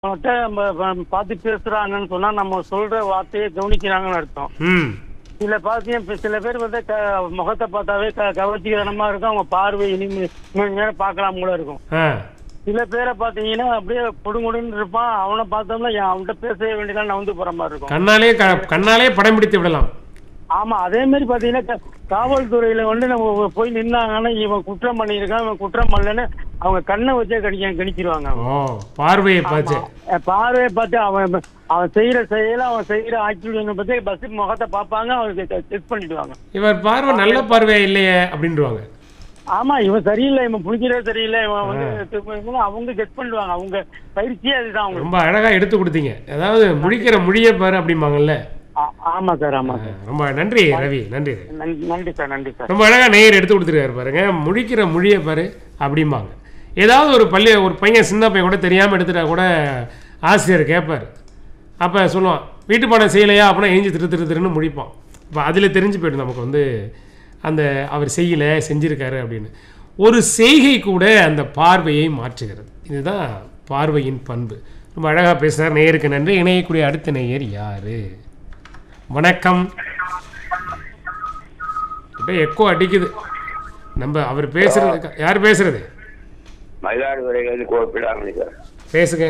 அவன்கிட்ட நம்ம ப- பார்த்து பேசுறாங்கன்னு சொன்னா நம்ம சொல்ற வார்த்தையை கவனிக்கிறாங்கன்னு அர்த்தம் ம் சில பாத்தீங்க இப்ப சில பேர் வந்து க- முகத்தை பார்த்தாவே க- கவர்ச்சிகரமா இருக்கும் அவங்க பார்வை இனிமே இன்னும் நேரம் பார்க்கலாம் கூட இருக்கும் ஆ சில பேரை பாத்தீங்கன்னா அப்படியே புடுங்குடுன்னு இருப்பான் அவனை பார்த்தோம்னா என் அவன்கிட்ட பேசவே வேண்டியதான் நவுந்து போற மாதிரி இருக்கும் கண்ணாலே க- கண்ணாலே படம் பிடித்து விடலாம் ஆமா அதே மாதிரி பாத்தீங்கன்னா க- காவல்துறையில வந்து நம்ம போய் நின்னாங்கன்னா இவன் குற்றம் பண்ணியிருக்கான் இவன் குற்றம் பண்ணலன்னு அவங்க கண்ணை வச்சே கணிக்க கணிச்சிருவாங்க அவங்க. ஓ பார்வையை பார்த்து அஹ் பார்வையை பார்த்து அவன் அவன் செய்யற செயல அவன் செய்யற ஆக்டிவிட்டி பத்தி பஸ் முகத்தை பார்ப்பாங்க அவனுக்கு செக் பண்ணிடுவாங்க இவர் பார்வை நல்ல பார்வையா இல்லையே அப்படின்றவாங்க ஆமா இவன் சரியில்லை இவன் புடிக்கிறதே சரியில்லை இவன் வந்து check பண்ணும்போது அவங்க செக் பண்ணுவாங்க அவங்க பயிற்சியே அதுதான் அவங்க ரொம்ப அழகா எடுத்து கொடுத்தீங்க அதாவது முழிக்கிற மொழியை பாரு அப்படிம்பாங்கல்ல ஆமா சார் ஆமா சார் ரொம்ப நன்றி ரவி நன்றி ரவி. நன்றி நன்றி சார் நன்றி சார் ரொம்ப அழகா நேயர் எடுத்து கொடுத்துருக்காரு பாருங்க முழிக்கிற மொழியை பாரு அப்படிம்பாங்க ஏதாவது ஒரு பள்ளி ஒரு பையன் சின்ன பையன் கூட தெரியாமல் எடுத்துட்டா கூட ஆசிரியர் கேட்பார் அப்போ சொல்லுவான் வீட்டு பாடம் செய்யலையா அப்படின்னா எஞ்சி திரு திரு திருன்னு முழிப்பான் இப்போ அதில் தெரிஞ்சு போய்டும் நமக்கு வந்து அந்த அவர் செய்யலை செஞ்சிருக்காரு அப்படின்னு ஒரு செய்கை கூட அந்த பார்வையை மாற்றுகிறது இதுதான் பார்வையின் பண்பு ரொம்ப அழகாக பேசுனார் நேயருக்கு நன்றி இணையக்கூடிய அடுத்த நேயர் யாரு வணக்கம் இப்போ எக்கோ அடிக்குது நம்ம அவர் பேசுறது யார் பேசுறது மயிலாடுதுறையிலேருந்து கோப்பிடாமணி சார் பேசுங்க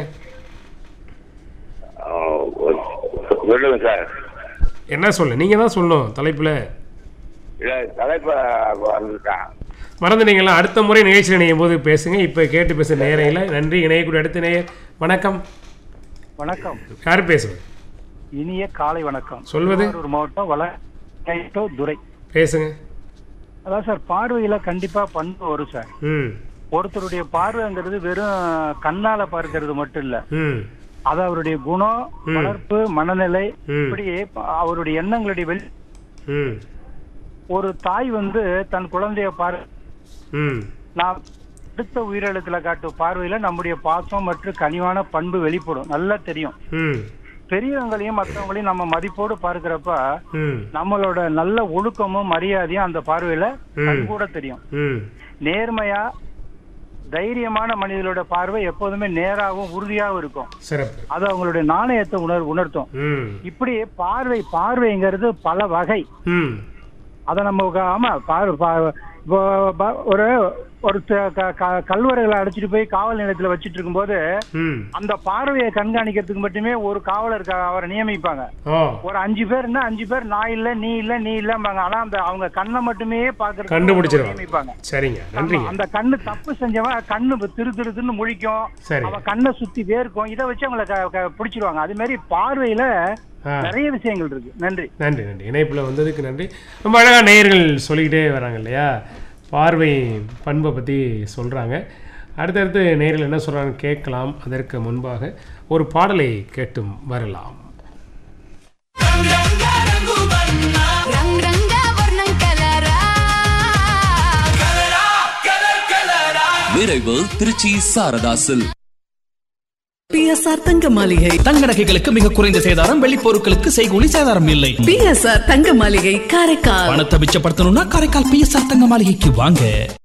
ஆ, ஒரு- சொல்லுங்க சார் என்ன சொல்ல நீங்க தான் சொல்லணும் தலைப்புல இல்லை தலைப்பை வந்துட்டான் மறந்துட்டீங்களா அடுத்த முறை நிகழ்ச்சி இணையும் போது பேசுங்க இப்போ கேட்டு பேச நேரம் இல்லை நன்றி இணையக்கூடிய அடுத்த நேயர் வணக்கம் வணக்கம் யார் பேசுவது இனிய காலை வணக்கம் சொல்வது? திருவாரூர் மாவட்டம் வள கைட்டோ துரை பேசுங்க அதான் சார் பார்வையில கண்டிப்பா பண்பு வரும் சார் ம் ஒருத்தருடைய பார்வைங்கிறது வெறும் கண்ணால பார்க்கிறது மட்டும் இல்ல ம் அது அவருடைய குணம் ம். வளர்ப்பு மனநிலை ம். இப்படி அவருடைய எண்ணங்களுடைய வெளி ம் ஒரு தாய் வந்து தன் குழந்தைய பார் ம் நான் அடுத்த உயிரிழத்துல காட்டும் பார்வையில நம்முடைய பாசம் மற்றும் கனிவான பண்பு வெளிப்படும் நல்லா தெரியும் ம் பெரியவங்களையும் மற்றவங்களையும் நம்ம மதிப்போடு பார்க்கிறப்ப ம் நம்மளோட நல்ல ஒழுக்கமும் மரியாதையும் அந்த பார்வையில ம். கண் கூட தெரியும் ம் நேர்மையா தைரியமான மனிதர்களோட பார்வை எப்போதுமே நேராகவும் உறுதியாகவும் இருக்கும் சிறப்பு அது அவங்களுடைய நாணயத்தை உணர் உணர்த்தும் ம் இப்படி பார்வை பார்வைங்கிறது பல வகை ம் அதை நம்ம க- ஆமா பார்வை பா- இப்போ ப- ஒரு ஒரு த- க- க- கல்வர்களை அடைச்சிட்டு போய் காவல் நிலையத்துல வச்சிட்டு இருக்கும்போது ம் அந்த பார்வையை கண்காணிக்கிறதுக்கு மட்டுமே ஒரு காவலர் க- அவரை நியமிப்பாங்க ஓ ஒரு அஞ்சு பேர்னா அஞ்சு பேர் நான் இல்ல நீ இல்ல நீ இல்லம்பாங்க ஆனா அந்த அவங்க கண்ணை மட்டுமே பாக்குறது கண்டுபிடிச்சிருவாங்க. நியமிப்பாங்க சரிங்க ஆமா, நன்றிங்க அந்த கண்ணு தப்பு செஞ்சவன் கண்ணு திரு திரு திருன்னு முழிக்கும் சரி அவன் கண்ணை சுத்தி வேர்க்கும் இதை வச்சு அவங்கள க- க- பிடிச்சிருவாங்க அது மாதிரி பார்வையில ஆ நிறைய விஷயங்கள் இருக்கு நன்றி நன்றி நன்றி இணைப்பில் வந்ததுக்கு நன்றி ரொம்ப அழகாக நேயர்கள் சொல்லிக்கிட்டே வராங்க இல்லையா பார்வை பண்பை பற்றி சொல்கிறாங்க அடுத்தடுத்து நேயர்கள் என்ன சொல்கிறாங்கன்னு கேட்கலாம் அதற்கு முன்பாக ஒரு பாடலை கேட்டும் வரலாம் రంగ్ రంగ వర్ణం కలరా விரைவு திருச்சி சாரதாசில் பிஎஸ்ஆர் தங்க மாளிகை தங்க நகைகளுக்கு மிக குறைந்த சேதாரம் வெள்ளி பொருட்களுக்கு செய்கூலி சேதாரம் இல்லை பிஎஸ்ஆர் தங்க மாளிகை காரைக்கால் பணத்தை மிச்சப்படுத்தணும்னா காரைக்கால் பிஎஸ்ஆர் தங்க மாளிகைக்கு வாங்க